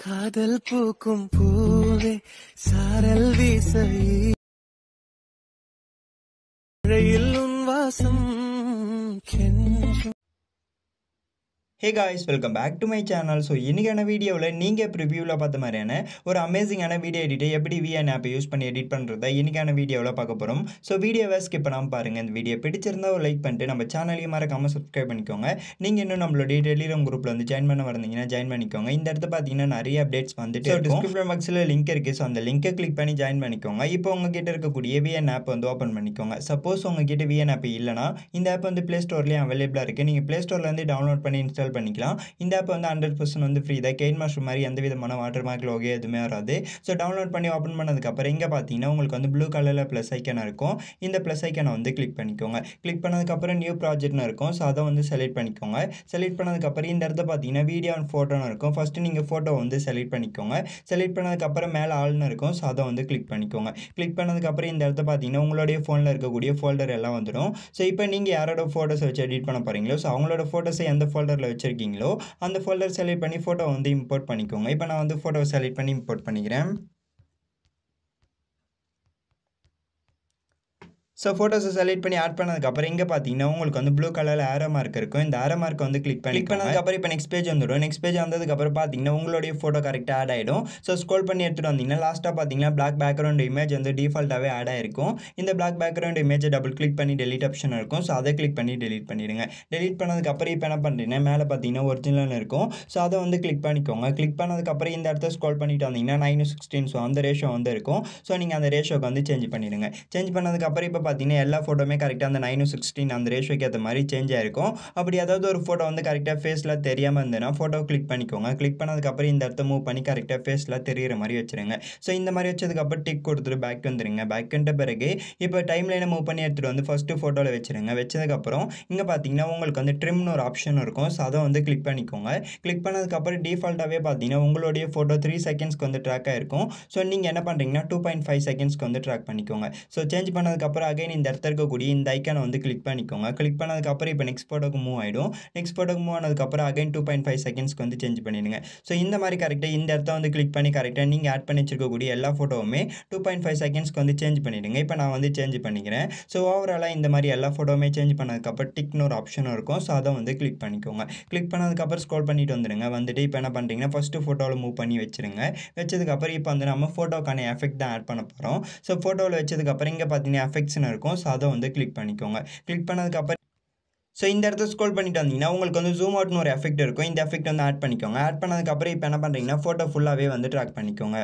காதல் பூக்கும் பூவே சாரல் வீச மழையில் உன் வாசம் கெஞ்சும் hey guys welcome back to my channel so இன்றைக்கான வீடியோவில் நீங்கள் ப்ரிவியூவில் பார்த்த மாதிரியான ஒரு அமேசிங்கான வீடியோ எடிட்டை எப்படி விஎன் ஆப்பை யூஸ் பண்ணி எடிட் பண்ணுறத இன்றைக்கான வீடியோவில் பார்க்க போகிறோம் ஸோ வீடியோவை ஸ்கிப் பண்ணாமல் பாருங்கள் இந்த வீடியோ பிடிச்சிருந்தா ஒரு லைக் பண்ணிட்டு நம்ம சேனலையும் மறக்காமல் சப்ஸ்கிரைப் பண்ணிக்கோங்க நீங்கள் இன்னும் நம்மளுடைய டெலிகிராம் குரூப்பில் வந்து ஜாயின் பண்ண வந்தீங்கன்னா ஜாயின் பண்ணிக்கோங்க இந்த இடத்துல பார்த்தீங்கன்னா நிறைய அப்டேட்ஸ் வந்துட்டு ஸோ டிஸ்கிரிப்ஷன் பாக்ஸில் லிங்க் இருக்குது ஸோ அந்த லிங்கை கிளிக் பண்ணி ஜாயின் பண்ணிக்கோங்க இப்போ உங்ககிட்ட இருக்கக்கூடிய விஎன் ஆப் வந்து ஓப்பன் பண்ணிக்கோங்க சப்போஸ் உங்ககிட்ட விஎன் ஆப் இல்லைனா இந்த ஆப் வந்து ப்ளே ஸ்டோர்லேயும் அவைலபிளாக இருக்குது நீங்கள் ப்ளே ஸ்டோர்லேருந்து டவுன்லோட் பண்ணி இன்ஸ்டால் பண்ணிக்கலாம் இந்த ஆப் வந்து ஹண்ட்ரட் பர்சன்ட் வந்து ஃப்ரீ தான் கெயின் மாஸ்டர் மாதிரி எந்த விதமான வாட்டர் மார்க் லோகே எதுவுமே வராது ஸோ டவுன்லோட் பண்ணி ஓப்பன் பண்ணதுக்கப்புறம் இங்கே பார்த்தீங்கன்னா உங்களுக்கு வந்து ப்ளூ கலரில் ப்ளஸ் ஐக்கனாக இருக்கும் இந்த ப்ளஸ் ஐக்கனை வந்து கிளிக் பண்ணிக்கோங்க கிளிக் பண்ணதுக்கப்புறம் நியூ ப்ராஜெக்ட்னு இருக்கும் ஸோ அதை வந்து செலக்ட் பண்ணிக்கோங்க செலக்ட் பண்ணதுக்கப்புறம் இந்த இடத்த பார்த்தீங்கன்னா வீடியோ அண்ட் ஃபோட்டோன்னு இருக்கும் ஃபஸ்ட்டு நீங்கள் ஃபோட்டோ வந்து செலக்ட் பண்ணிக்கோங்க செலக்ட் பண்ணதுக்கப்புறம் மேலே ஆள்னு இருக்கும் ஸோ அதை வந்து கிளிக் பண்ணிக்கோங்க கிளிக் பண்ணதுக்கப்புறம் இந்த இடத்த பார்த்தீங்கன்னா உங்களுடைய ஃபோனில் இருக்கக்கூடிய ஃபோல்டர் எல்லாம் வந்துடும் ஸோ இப்போ நீங்கள் யாரோட ஃபோட்டோஸ் வச்சு எடிட் பண்ண போகிறீங்களோ ஸோ அவங்களோட ஃபோட்டோஸை எந்த ஃபோல்டரில் வச்சுருக்கீங்களோ அந்த ஃபோல்டர் செலக்ட் பண்ணி ஃபோட்டோ வந்து இம்போர்ட் பண்ணிக்கோங்க இப்போ நான் வந்து ஃபோட்டோ செலக்ட் பண்ணி இம்போர்ட் பண்ணிக்கிறேன் ஸோ ஃபோட்டோஸை செலக்ட் பண்ணி ஆட் பண்ணதுக்கப்புறம் இங்கே பார்த்தீங்கன்னா உங்களுக்கு வந்து ப்ளூ கலரில் ஆரோ மார்க் இருக்கும் இந்த ஆரோ மார்க் வந்து கிளிக் பண்ணி கிளிக் பண்ணதுக்கப்புறம் இப்போ நெக்ஸ்ட் பேஜ் வந்துடும் நெக்ஸ்ட் பேஜ் வந்ததுக்கப்புறம் பார்த்தீங்கன்னா உங்களுடைய ஃபோட்டோ கரெக்டாக ஆட் ஆகிடும் ஸோ ஸ்க்ரோல் பண்ணி எடுத்துகிட்டு வந்தீங்கன்னா லாஸ்ட்டாக பார்த்தீங்கன்னா பிளாக் பேக்ரவுண்ட் இமேஜ் வந்து டிஃபால்ட்டாகவே ஆட் ஆயிருக்கும் இந்த பிளாக் பேக்ரவுண்ட் இமேஜை டபுள் கிளிக் பண்ணி டெலிட் ஆப்ஷன் இருக்கும் ஸோ அதை கிளிக் பண்ணி டெலிட் பண்ணிடுங்க டெலிட் பண்ணதுக்கப்புறம் இப்போ என்ன பண்ணுறீங்கன்னா மேலே பார்த்தீங்கன்னா ஒரிஜினல் இருக்கும் ஸோ அதை வந்து கிளிக் பண்ணிக்கோங்க கிளிக் பண்ணதுக்கப்புறம் இந்த இடத்த ஸ்க்ரோல் பண்ணிட்டு வந்தீங்கன்னா நைன் சிக்ஸ்டீன் ஸோ அந்த ரேஷோ வந்து இருக்கும் ஸோ நீங்கள் அந்த ரேஷோக்கு வந்து சேஞ்ச் பண்ணிடுங்க சேஞ்ச் பண்ணதுக்கப்புறம் இப்போ பார்த்தீங்கன்னா எல்லா ஃபோட்டோமே கரெக்டாக அந்த நைன் சிக்ஸ்டீன் அந்த ரேஷோக்கு ஏற்ற மாதிரி சேஞ்ச் ஆயிருக்கும் அப்படி ஏதாவது ஒரு ஃபோட்டோ வந்து கரெக்டாக ஃபேஸில் தெரியாமல் இருந்ததுன்னா ஃபோட்டோ கிளிக் பண்ணிக்கோங்க கிளிக் பண்ணதுக்கப்புறம் இந்த இடத்த மூவ் பண்ணி கரெக்டாக ஃபேஸில் தெரியிற மாதிரி வச்சுருங்க ஸோ இந்த மாதிரி வச்சதுக்கப்புறம் டிக் கொடுத்துட்டு பேக் வந்துருங்க பேக் வந்த பிறகு இப்போ டைம் லைனை மூவ் பண்ணி எடுத்துகிட்டு வந்து ஃபஸ்ட்டு ஃபோட்டோவில் வச்சுருங்க வச்சதுக்கப்புறம் இங்கே பார்த்தீங்கன்னா உங்களுக்கு வந்து ட்ரிம்னு ஒரு ஆப்ஷன் இருக்கும் ஸோ அதை வந்து கிளிக் பண்ணிக்கோங்க கிளிக் பண்ணதுக்கப்புறம் டிஃபால்ட்டாகவே பார்த்தீங்கன்னா உங்களுடைய ஃபோட்டோ த்ரீ செகண்ட்ஸ்க்கு வந்து ட்ராக் ஆயிருக்கும் ஸோ நீங்கள் என்ன பண்ணுறீங்கன்னா டூ பாயிண்ட் ஃபைவ் செகண்ட்ஸ்க்கு வந்து ட்ராக் பண்ணிக்கோங்க ஸோ சேஞ்ச் பண்ணதுக்கப்புறம் அகைன் இந்த இடத்துல இருக்கக்கூடிய இந்த ஐக்கானை வந்து கிளிக் பண்ணிக்கோங்க கிளிக் பண்ணதுக்கப்புறம் இப்போ நெக்ஸ்ட் ஃபோட்டோக்கு மூவ் ஆகிடும் நெக்ஸ்ட் ஃபோட்டோக்கு மூவ் ஆனதுக்கப்புறம் அகைன் டூ பாயிண்ட் ஃபைவ் செகண்ட்ஸ்க்கு வந்து சேஞ்ச் பண்ணிடுங்க ஸோ இந்த மாதிரி கரெக்டாக இந்த இடத்த வந்து கிளிக் பண்ணி கரெக்டாக நீங்கள் ஆட் பண்ணி வச்சிருக்கக்கூடிய எல்லா ஃபோட்டோவுமே டூ பாயிண்ட் ஃபைவ் செகண்ட்ஸ்க்கு வந்து சேஞ்ச் பண்ணிடுங்க இப்போ நான் வந்து சேஞ்ச் பண்ணிக்கிறேன் ஸோ ஓவராலாக இந்த மாதிரி எல்லா ஃபோட்டோவுமே சேஞ்ச் பண்ணதுக்கப்புறம் டிக்னு ஒரு ஆப்ஷனும் இருக்கும் ஸோ அதை வந்து கிளிக் பண்ணிக்கோங்க கிளிக் பண்ணதுக்கப்புறம் ஸ்க்ரோல் பண்ணிட்டு வந்துடுங்க வந்துட்டு இப்போ என்ன பண்ணுறீங்கன்னா ஃபஸ்ட்டு ஃபோட்டோவில் மூவ் பண்ணி வச்சுருங்க வச்சதுக்கப்புறம் இப்போ வந்து நம்ம ஃபோட்டோக்கான எஃபெக்ட் தான் ஆட் பண்ண போகிறோம் ஸோ ஃபோட்டோவில் வச்சதுக்கப்புறம் இங்கே பார்த்தீங்கன்னா எஃபெக்ட்ஸ்னு இருக்கும் ஸோ அதை வந்து கிளிக் பண்ணிக்கோங்க கிளிக் பண்ணதுக்கப்புறம் ஸோ இந்த இடத்த ஸ்க்ரோல் பண்ணிட்டு வந்தீங்கன்னா உங்களுக்கு வந்து ஜூம் அவுட்னு ஒரு எஃபெக்ட் இருக்கும் இந்த எஃபெக்ட் வந்து ஆட் பண்ணிக்கோங்க ஆட் பண்ணதுக்கப்புறம் இப்போ என்ன பண்ணுறீங்கன்னா ஃபோட்டோ ஃபுல்லாகவே வந்து ட்ராக் பண்ணிக்கோங்க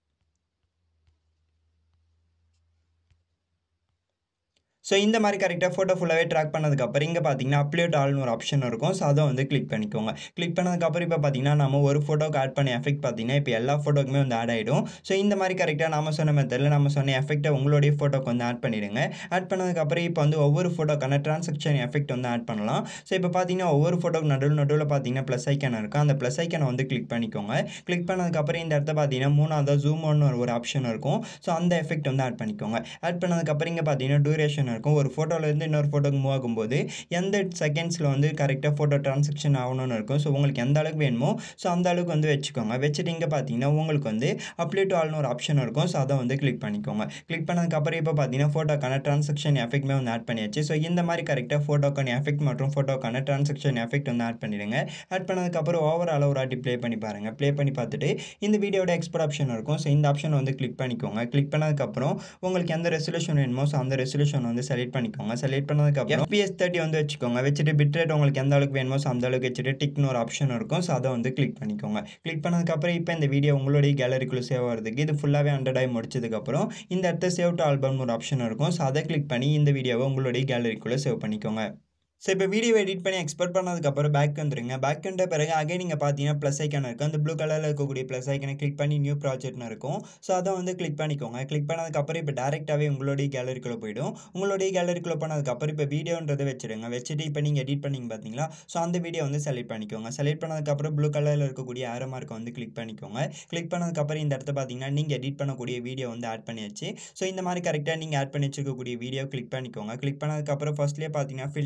ஸோ இந்த மாதிரி கரெக்டாக ஃபோட்டோ ஃபுல்லாகவே ட்ராக் பண்ணதுக்கப்புறம் இங்கே பார்த்தீங்கன்னா அப்லோட் ஆல்னு ஒரு ஆப்ஷன் இருக்கும் ஸோ அதை வந்து கிளிக் பண்ணிக்கோங்க கிளிக் பண்ணதுக்கப்புறம் இப்போ பார்த்தீங்கன்னா நம்ம ஒரு ஃபோட்டோக்கு ஆட் பண்ண எஃபெக்ட் பார்த்தீங்கன்னா இப்போ எல்லா ஃபோட்டோக்குமே வந்து ஆட் ஆகிடும் ஸோ இந்த மாதிரி கரெக்டாக நம்ம சொன்ன மெத்தடில் நம்ம சொன்ன எஃபெக்ட்டை உங்களுடைய ஃபோட்டோக்கு வந்து ஆட் பண்ணிடுங்க ஆட் பண்ணதுக்கப்புறம் இப்போ வந்து ஒவ்வொரு ஃபோட்டோக்கான ட்ரான்சாக்ஷன் எஃபெக்ட் வந்து ஆட் பண்ணலாம் ஸோ இப்போ பார்த்தீங்கன்னா ஒவ்வொரு ஃபோட்டோக்கு நடுவில் நடுவில் பார்த்தீங்கன்னா ப்ளஸ் ஐக்கான இருக்கும் அந்த ப்ளஸ் ஐக்கானை வந்து கிளிக் பண்ணிக்கோங்க கிளிக் பண்ணதுக்கப்புறம் இந்த இடத்த பார்த்தீங்கன்னா மூணாவது ஜூம் ஒன்று ஒரு ஆப்ஷன் இருக்கும் ஸோ அந்த எஃபெக்ட் வந்து ஆட் பண்ணிக்கோங்க ஆட் பண்ணதுக்கப்புறம் இங்கே பார்த்தீங்கன்னா டூரேஷன் இருக்கும் ஒரு ஃபோட்டோலேருந்து இன்னொரு ஃபோட்டோக்கு மூவ் ஆகும்போது எந்த செகண்ட்ஸில் வந்து கரெக்டாக ஃபோட்டோ ட்ரான்சாக்ஷன் ஆகணும்னு இருக்கும் ஸோ உங்களுக்கு எந்த அளவுக்கு வேணுமோ ஸோ அந்த அளவுக்கு வந்து வச்சுக்கோங்க வச்சுட்டு இங்கே பார்த்தீங்கன்னா உங்களுக்கு வந்து அப்ளை டு ஆல்னு ஒரு ஆப்ஷன் இருக்கும் ஸோ அதை வந்து கிளிக் பண்ணிக்கோங்க கிளிக் பண்ணதுக்கப்புறம் இப்போ பார்த்தீங்கன்னா ஃபோட்டோக்கான ட்ரான்சாக்ஷன் எஃபெக்ட்மே வந்து ஆட் பண்ணியாச்சு ஸோ இந்த மாதிரி கரெக்டாக ஃபோட்டோக்கான எஃபெக்ட் மற்றும் ஃபோட்டோக்கான ட்ரான்சாக்ஷன் எஃபெக்ட் வந்து ஆட் பண்ணிடுங்க ஆட் பண்ணதுக்கப்புறம் ஓவரால் ஒரு வாட்டி ப்ளே பண்ணி பாருங்கள் ப்ளே பண்ணி பார்த்துட்டு இந்த வீடியோட எக்ஸ்போர்ட் ஆப்ஷன் இருக்கும் ஸோ இந்த ஆப்ஷன் வந்து கிளிக் பண்ணிக்கோங்க கிளிக் பண்ணதுக்கப்புறம் உங்களுக்கு எந்த ரெசல்யூஷன் வேணுமோ ஸோ அந்த ரெசல்யூஷன் வந்து செலக்ட் பண்ணிக்கோங்க செலக்ட் பண்ணதுக்கப்புறம் எஃபிஎஸ் தேர்ட்டி வந்து வச்சுக்கோங்க வச்சுட்டு பிட் ரேட் உங்களுக்கு எந்த அளவுக்கு வேணுமோ ஸோ அந்த அளவுக்கு வச்சுட்டு டிக்னு ஒரு ஆப்ஷன் இருக்கும் ஸோ அதை வந்து கிளிக் பண்ணிக்கோங்க கிளிக் பண்ணதுக்கப்புறம் இப்போ இந்த வீடியோ உங்களுடைய கேலரிக்குள்ளே சேவ் ஆகிறதுக்கு இது ஃபுல்லாகவே ஹண்ட்ரட் ஆகி முடிச்சதுக்கப்புறம் இந்த இடத்த சேவ் டு ஆல்பம்னு ஒரு ஆப்ஷன் இருக்கும் ஸோ அதை கிளிக் பண்ணி இந்த வீடியோவை உங்களுடைய கேலரிக்குள்ளே சேவ் பண்ணிக்கோங்க ஸோ இப்போ வீடியோ எடிட் பண்ணி எக்ஸ்போர்ட் பண்ணதுக்கப்புறம் பேக் வந்துருங்க பேக் வந்த பிறகு அகைன் நீங்கள் பார்த்தீங்கன்னா ப்ளஸ் ஐக்கான இருக்கும் அந்த ப்ளூ கலரில் இருக்கக்கூடிய ப்ளஸ் ஐக்கனை கிளிக் பண்ணி நியூ ப்ராஜெக்ட்னு இருக்கும் ஸோ அதை வந்து கிளிக் பண்ணிக்கோங்க கிளிக் பண்ணதுக்கப்புறம் இப்போ டேரெக்டாகவே உங்களுடைய கேலரிக்குள்ளே போயிடும் உங்களுடைய கேலரிக்குள்ளே போனதுக்கப்புறம் இப்போ வீடியோன்றதை வச்சுடுங்க வச்சுட்டு இப்போ நீங்கள் எடிட் பண்ணிங்க பார்த்தீங்களா ஸோ அந்த வீடியோ வந்து செலக்ட் பண்ணிக்கோங்க செலக்ட் பண்ணதுக்கப்புறம் ப்ளூ கலரில் இருக்கக்கூடிய ஆரோ மார்க்கை வந்து கிளிக் பண்ணிக்கோங்க கிளிக் பண்ணதுக்கப்புறம் இந்த இடத்த பார்த்தீங்கன்னா நீங்கள் எடிட் பண்ணக்கூடிய வீடியோ வந்து ஆட் பண்ணியாச்சு ஸோ இந்த மாதிரி கரெக்டாக நீங்கள் ஆட் பண்ணி வச்சிருக்கக்கூடிய வீடியோ கிளிக் பண்ணிக்கோங்க கிளிக் பண்ணதுக்கப்புறம் ஃபஸ்ட்லேயே பார்த்தீங்கன்னா ஃபில்டர்னு ஒரு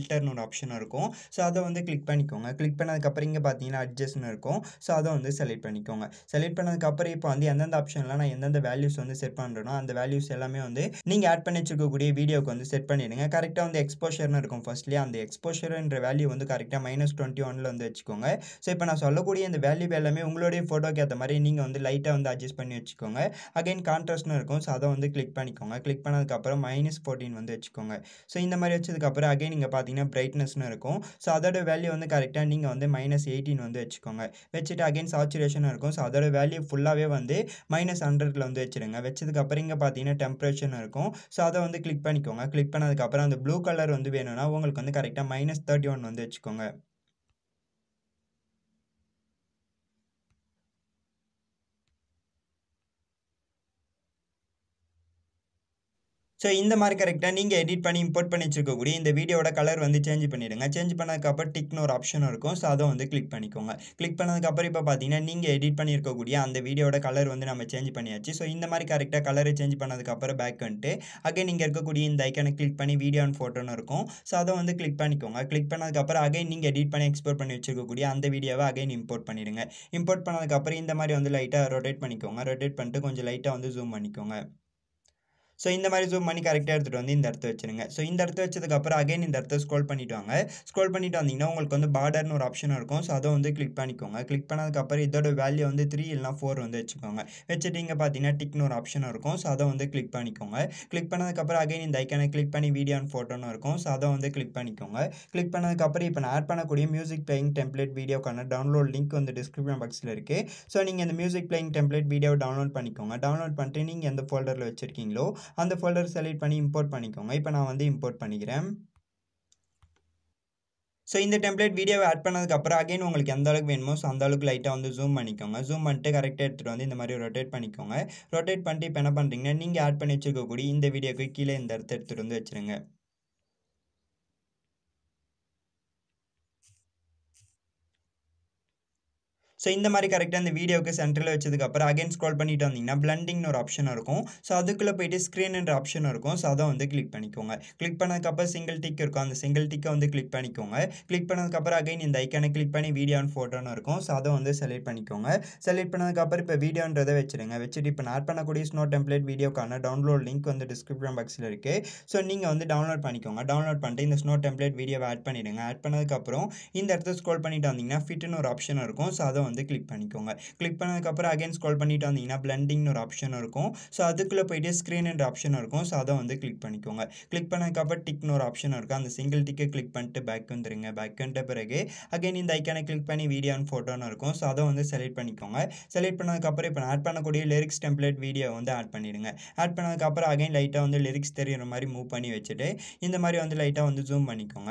ஆப்ஷன் இருக்கும் ஸோ அதை வந்து கிளிக் பண்ணிக்கோங்க கிளிக் பண்ணதுக்கப்புறம் இங்கே பார்த்தீங்கன்னா அட்ஜஸ்ட்னு இருக்கும் ஸோ அதை வந்து செலக்ட் பண்ணிக்கோங்க செலக்ட் பண்ணதுக்கப்புறம் இப்போ வந்து எந்தெந்த ஆப்ஷன்லாம் நான் எந்தெந்த வேல்யூஸ் வந்து செட் பண்ணுறேனோ அந்த வேல்யூஸ் எல்லாமே வந்து நீங்கள் ஆட் பண்ணி வச்சிருக்கக்கூடிய வீடியோக்கு வந்து செட் பண்ணிடுங்க கரெக்டாக வந்து எக்ஸ்போஷர்னு இருக்கும் ஃபர்ஸ்ட்லேயே அந்த எக்ஸ்போஷர்ன்ற வேல்யூ வந்து கரெக்டாக மைனஸ் டுவெண்ட்டி ஒனில் வந்து வச்சுக்கோங்க ஸோ இப்போ நான் சொல்லக்கூடிய இந்த வேல்யூ எல்லாமே உங்களுடைய ஃபோட்டோக்கு ஏற்ற மாதிரி நீங்கள் வந்து லைட்டாக வந்து அட்ஜஸ்ட் பண்ணி வச்சுக்கோங்க அகைன் கான்ட்ராஸ்ட்னு இருக்கும் ஸோ அதை வந்து கிளிக் பண்ணிக்கோங்க கிளிக் பண்ணதுக்கப்புறம் மைனஸ் ஃபோர்டீன் வந்து வச்சுக்கோங்க ஸோ இந்த மாதிரி வச்சதுக்கப்புறம் அகைன் நீங்கள் பார்த்தீங்கன்னா பிரைட்னஸ்னு இருக்கும் ஸோ அதோட வேல்யூ வந்து கரெக்டாக நீங்கள் வந்து மைனஸ் எயிட்டீன் வந்து வச்சுக்கோங்க வச்சுட்டு அகைன் சாச்சுரேஷன் இருக்கும் ஸோ அதோட வேல்யூ ஃபுல்லாகவே வந்து மைனஸ் ஹண்ட்ரட்ல வந்து வச்சுருங்க வச்சதுக்கப்புறம் இங்கே பார்த்தீங்கன்னா டெம்பரேச்சர் இருக்கும் ஸோ அதை வந்து கிளிக் பண்ணிக்கோங்க கிளிக் பண்ணதுக்கப்புறம் அந்த ப்ளூ கலர் வந்து வேணும்னா உங்களுக்கு வந்து கரெக்டாக மைனஸ் தேர்ட்டி ஒன் வந்து வச்சுக்கோங்க ஸோ இந்த மாதிரி கரெக்டாக நீங்கள் எடிட் பண்ணி இம்போர்ட் பண்ணி வச்சிருக்கக்கூடிய இந்த வீடியோட கலர் வந்து சேஞ்ச் பண்ணிடுங்க சேஞ்ச் பண்ணதுக்கப்புறம் டிக்னு ஒரு ஆப்ஷன் இருக்கும் ஸோ அதை வந்து கிளிக் பண்ணிக்கோங்க கிளிக் பண்ணதுக்கப்புறம் இப்போ பார்த்தீங்கன்னா நீங்கள் எடிட் பண்ணியிருக்கக்கூடிய அந்த வீடியோட கலர் வந்து நம்ம சேஞ்ச் பண்ணியாச்சு ஸோ இந்த மாதிரி கரெக்டாக கலரை சேஞ்ச் பண்ணதுக்கப்புறம் பேக் வந்துட்டு அகைன் நீங்கள் இருக்கக்கூடிய இந்த ஐக்கனை கிளிக் பண்ணி வீடியோ அண்ட் ஃபோட்டோன்னு இருக்கும் ஸோ அதை வந்து கிளிக் பண்ணிக்கோங்க கிளிக் பண்ணதுக்கப்புறம் அகைன் நீங்கள் எடிட் பண்ணி எக்ஸ்போர்ட் பண்ணி வச்சிருக்கக்கூடிய அந்த வீடியோவை அகைன் இம்போர்ட் பண்ணிடுங்க இம்போர்ட் பண்ணதுக்கப்புறம் இந்த மாதிரி வந்து லைட்டாக ரொட்டேட் பண்ணிக்கோங்க ரொட்டேட் பண்ணிட்டு கொஞ்சம் லைட்டாக வந்து ஜூம் பண்ணிக்கோங்க ஸோ இந்த மாதிரி ஜூம் பண்ணி கரெக்டாக எடுத்துகிட்டு வந்து இந்த இடத்த வச்சுருங்க ஸோ இந்த இடத்த வச்சதுக்கப்புறம் அகைன் இந்த இடத்த ஸ்க்ரோல் பண்ணிட்டு வாங்க ஸ்க்ரோல் பண்ணிட்டு வந்தீங்கன்னா உங்களுக்கு வந்து பார்டர்னு ஒரு ஆப்ஷன் இருக்கும் ஸோ அதை வந்து கிளிக் பண்ணிக்கோங்க கிளிக் பண்ணதுக்கப்புறம் இதோட வேல்யூ வந்து த்ரீ இல்லைனா ஃபோர் வந்து வச்சுக்கோங்க வச்சுட்டு இங்கே பார்த்தீங்கன்னா டிக்னு ஒரு ஆப்ஷன் இருக்கும் ஸோ அதை வந்து கிளிக் பண்ணிக்கோங்க கிளிக் பண்ணதுக்கப்புறம் அகைன் இந்த ஐக்கனை கிளிக் பண்ணி வீடியோ அண்ட் ஃபோட்டோன்னு இருக்கும் ஸோ அதை வந்து கிளிக் பண்ணிக்கோங்க கிளிக் பண்ணதுக்கப்புறம் இப்போ நான் ஆட் பண்ணக்கூடிய மியூசிக் பிளேயிங் டெம்ப்ளேட் வீடியோக்கான டவுன்லோட் லிங்க் வந்து டிஸ்கிரிப்ஷன் பாக்ஸில் இருக்குது ஸோ நீங்கள் இந்த மியூசிக் பிளேயிங் டெம்ப்ளேட் வீடியோவை டவுன்லோட் பண்ணிக்கோங்க டவுன்லோட் பண்ணிட்டு நீங்கள் எந்த ஃபோல்டரில் வச்சுருக்கீங்களோ அந்த ஃபோல்டர் செலக்ட் பண்ணி இம்போர்ட் பண்ணிக்கோங்க இப்போ நான் வந்து இம்போர்ட் பண்ணிக்கிறேன் ஸோ இந்த டெம்ப்ளேட் வீடியோவை ஆட் பண்ணதுக்கப்புறம் அகைன் உங்களுக்கு எந்த அளவுக்கு வேணுமோ ஸோ அந்த அளவுக்கு லைட்டாக வந்து ஜூம் பண்ணிக்கோங்க ஜூம் பண்ணிட்டு கரெக்டாக எடுத்துகிட்டு வந்து இந்த மாதிரி ரொட்டேட் பண்ணிக்கோங்க ரொட்டேட் பண்ணிட்டு இப்போ என்ன பண்ணுறீங்கன்னா நீங்கள் ஆட் பண்ணி வச்சுருக்கக்கூடிய இந்த வீடியோக்கு கீழே இந்த இடத்த எடுத்துகிட்டு வந்து வச்சுருங்க ஸோ இந்த மாதிரி கரெக்டாக அந்த வீடியோக்கு சென்டரில் வச்சதுக்கப்புறம் அகைன் ஸ்க்ரோல் பண்ணிட்டு வந்தீங்கன்னா பிளண்டிங்னு ஒரு ஆப்ஷன் இருக்கும் ஸோ அதுக்குள்ளே போயிட்டு ஸ்க்ரீன்ன்ற ஆப்ஷன் இருக்கும் ஸோ அதை வந்து கிளிக் பண்ணிக்கோங்க கிளிக் பண்ணதுக்கப்புறம் சிங்கிள் டிக் இருக்கும் அந்த சிங்கிள் டிக்கை வந்து கிளிக் பண்ணிக்கோங்க கிளிக் பண்ணதுக்கப்புறம் அகைன் இந்த ஐக்கனை கிளிக் பண்ணி வீடியோ அண்ட் ஃபோட்டோன்னு இருக்கும் ஸோ அதை வந்து செலக்ட் பண்ணிக்கோங்க செலக்ட் பண்ணதுக்கப்புறம் இப்போ வீடியோன்றதை வச்சுருங்க வச்சுட்டு இப்போ நான் ஆட் பண்ணக்கூடிய ஸ்னோ டெம்ப்ளேட் வீடியோக்கான டவுன்லோட் லிங்க் வந்து டிஸ்கிரிப்ஷன் பாக்ஸில் இருக்குது ஸோ நீங்கள் வந்து டவுன்லோட் பண்ணிக்கோங்க டவுன்லோட் பண்ணிட்டு இந்த ஸ்னோ டெம்ப்ளேட் வீடியோவை ஆட் பண்ணிவிடுங்க ஆட் பண்ணதுக்கப்புறம் இந்த இடத்த ஸ்க்ரோல் பண்ணிட்டு வந்தீங்கன்னா ஃபிட்னு ஒரு ஆப்ஷன் இருக்கும் ஸோ அதை வந்து கிளிக் பண்ணிக்கோங்க கிளிக் பண்ணதுக்கப்புறம் அகைன் ஸ்க்ரோல் பண்ணிட்டு வந்தீங்கன்னா பிளண்டிங்னு ஒரு ஆப்ஷன் இருக்கும் ஸோ அதுக்குள்ளே போயிட்டு ஸ்க்ரீன்ன்ற ஆப்ஷன் இருக்கும் ஸோ அதை வந்து கிளிக் பண்ணிக்கோங்க கிளிக் பண்ணதுக்கப்புறம் டிக்னு ஒரு ஆப்ஷன் இருக்கும் அந்த சிங்கிள் டிக்கை கிளிக் பண்ணிட்டு பேக் வந்துருங்க பேக் வந்துட்ட பிறகு அகைன் இந்த ஐக்கானை கிளிக் பண்ணி வீடியோ அண்ட் ஃபோட்டோன்னு இருக்கும் ஸோ அதை வந்து செலக்ட் பண்ணிக்கோங்க செலக்ட் பண்ணதுக்கப்புறம் இப்போ நான் ஆட் பண்ணக்கூடிய லிரிக்ஸ் டெம்ப்ளேட் வீடியோ வந்து ஆட் பண்ணிடுங்க ஆட் பண்ணதுக்கப்புறம் அகைன் லைட்டாக வந்து லிரிக்ஸ் தெரியுற மாதிரி மூவ் பண்ணி வச்சுட்டு இந்த மாதிரி வந்து லைட்டாக வந்து ஜூம் பண்ணிக்கோங்க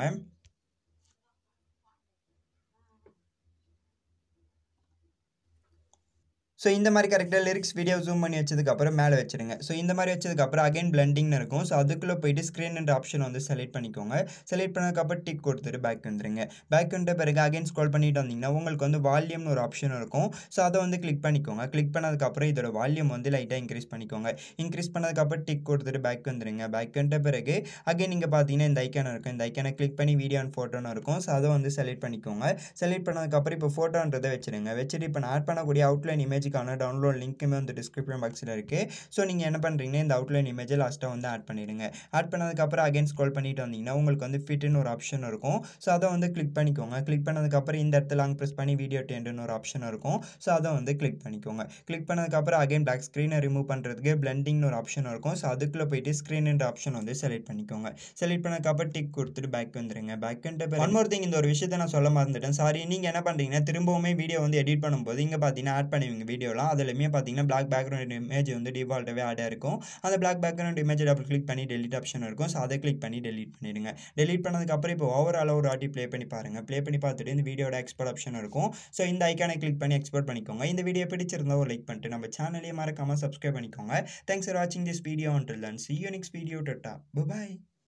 ஸோ இந்த மாதிரி கரெக்டாக லிரிக்ஸ் வீடியோ ஜூம் பண்ணி வச்சதுக்கப்புறம் மேலே வச்சுருங்க ஸோ இந்த மாதிரி வச்சதுக்கப்புறம் அகைன் பிளண்டிங்னு இருக்கும் ஸோ அதுக்குள்ளே போயிட்டு ஸ்க்ரீன்ன்ற ஆப்ஷன் வந்து செலக்ட் பண்ணிக்கோங்க செலக்ட் பண்ணதுக்கப்புறம் டிக் கொடுத்துட்டு பேக் வந்துருங்க பேக் வந்துட்ட பிறகு அகைன் ஸ்க்ரோல் பண்ணிட்டு வந்தீங்கன்னா உங்களுக்கு வந்து வால்யூம்னு ஒரு ஆப்ஷன் இருக்கும் ஸோ அதை வந்து கிளிக் பண்ணிக்கோங்க கிளிக் பண்ணதுக்கப்புறம் இதோட வால்யூம் வந்து லைட்டாக இன்க்ரீஸ் பண்ணிக்கோங்க இன்க்ரீஸ் பண்ணதுக்கப்புறம் டிக் கொடுத்துட்டு பேக் வந்துருங்க பேக் வந்துட்ட பிறகு அகைன் நீங்கள் பார்த்தீங்கன்னா இந்த ஐக்கான இருக்கும் இந்த ஐக்கானை கிளிக் பண்ணி வீடியோ அண்ட் ஃபோட்டோன்னு இருக்கும் ஸோ அதை வந்து செலக்ட் பண்ணிக்கோங்க செலக்ட் பண்ணதுக்கப்புறம் இப்போ ஃபோட்டோன்றதை வச்சுருங்க வச்சுட்டு இப்போ நான் ஆட் பண்ணக்கூடிய அவுட்லைன் இமேஜ் இமேஜுக்கான டவுன்லோட் லிங்க்குமே வந்து டிஸ்கிரிப்ஷன் பாக்ஸில் இருக்குது ஸோ நீங்கள் என்ன பண்ணுறீங்கன்னா இந்த அவுட்லைன் இமேஜை லாஸ்ட்டாக வந்து ஆட் பண்ணிடுங்க ஆட் பண்ணதுக்கப்புறம் அகைன் ஸ்க்ரோல் பண்ணிட்டு வந்தீங்கன்னா உங்களுக்கு வந்து ஃபிட்னு ஒரு ஆப்ஷன் இருக்கும் ஸோ அதை வந்து கிளிக் பண்ணிக்கோங்க கிளிக் பண்ணதுக்கப்புறம் இந்த இடத்துல லாங் ப்ரெஸ் பண்ணி வீடியோ டென்ட்னு ஒரு ஆப்ஷன் இருக்கும் ஸோ அதை வந்து கிளிக் பண்ணிக்கோங்க கிளிக் பண்ணதுக்கப்புறம் அகைன் பிளாக் ஸ்க்ரீனை ரிமூவ் பண்ணுறதுக்கு பிளண்டிங்னு ஒரு ஆப்ஷன் இருக்கும் ஸோ அதுக்குள்ளே போயிட்டு ஸ்க்ரீன்ன்ற ஆப்ஷன் வந்து செலக்ட் பண்ணிக்கோங்க செலக்ட் பண்ணதுக்கப்புறம் டிக் கொடுத்துட்டு பேக் வந்துருங்க பேக் வந்துட்டு ஒன் மோர் திங் இந்த ஒரு விஷயத்தை நான் சொல்ல மறந்துட்டேன் சாரி நீங்கள் என்ன பண்ணுறீங்கன்னா திரும்பவுமே வீடியோ வந்து எடிட் பண்ணும்போது இங்கே பார்த்தீங்கன்னா ஆட் பண்ணுவீங்க வீடியோலாம் அதுலேயுமே பார்த்தீங்கன்னா பிளாக் பேக்ரவுண்ட் இமேஜ் வந்து டிஃபால்ட்டாகவே ஆடாக இருக்கும் அந்த black background image double click பண்ணி டெலிட் ஆப்ஷன் இருக்கும் ஸோ அதை கிளிக் பண்ணி டெலிட் பண்ணிடுங்க டெலிட் பண்ணதுக்கப்புறம் இப்போ ஓவராலாக ஒரு வாட்டி ப்ளே பண்ணி பாருங்கள் ப்ளே பண்ணி பார்த்துட்டு இந்த வீடியோட எக்ஸ்போர்ட் ஆப்ஷன் இருக்கும் ஸோ இந்த ஐக்கானை கிளிக் பண்ணி எக்ஸ்போர்ட் பண்ணிக்கோங்க இந்த வீடியோ பிடிச்சிருந்தா ஒரு லைக் பண்ணிட்டு நம்ம சேனலையும் மறக்காமல் சப்ஸ்கிரைப் பண்ணிக்கோங்க தேங்க்ஸ் ஃபார் வாட்சிங் திஸ் வீடியோ அண்ட் லன் see you next video tata bye